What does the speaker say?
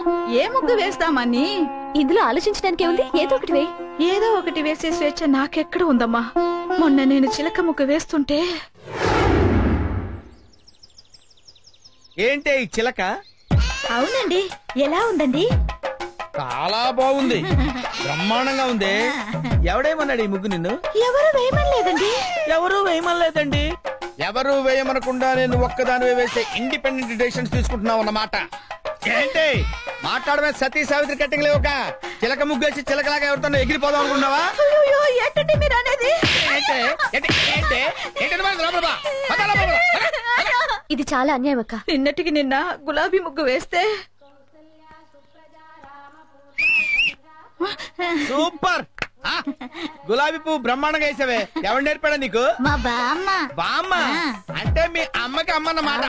ఏ ముగ్గు వేస్తామని ఇందులో ఆలోచించడానికి ఉంది ఏదో ఒకటి వే ఏదో ఒకటి వేసే స్వేచ్ఛ నాకెక్కడ ఉందమ్మా మొన్న నేను చిలక ముగ్గు వేస్తుంటే ఏంటే ఈ చిలక అవునండి ఎలా ఉందండి చాలా బాగుంది బ్రహ్మాండంగా ఉంది ఎవడేమన్నాడు ఈ ముగ్గు నిన్ను ఎవరు వేయమనలేదండి ఎవరు వేయమనలేదండి ఎవరు వేయమనకుండా నేను ఒక్కదాని వేసే ఇండిపెండెంట్ డెసిషన్స్ తీసుకుంటున్నావు అన్నమాట ఏంటి మాట్లాడమే సతీ సావిత్రి కట్టింగ్ లేవుక చిలక ముగ్గేసి చిలకలాగా ఎవరితో ఎగిరిపోదాం అనుకున్నావా అయ్యో ఏంటండి మీరు అనేది ఏంటి? ఏంటి? ఏంటి? ఏంటి మరి లోపల బా. పద లోపల బా. పద. ఇది చాలా అన్యాయం అక్క నిన్నటికి నిన్న గులాబీ ముగ్గు వేస్తే సూపర్ ఆ, గులాబీ పువ్వు బ్రహ్మాండంగా వేసావే ఎవరు నేర్పాడా నీకు మా బామ్మ బామ్మ అంటే మీ అమ్మకి అమ్మ అన్నమాట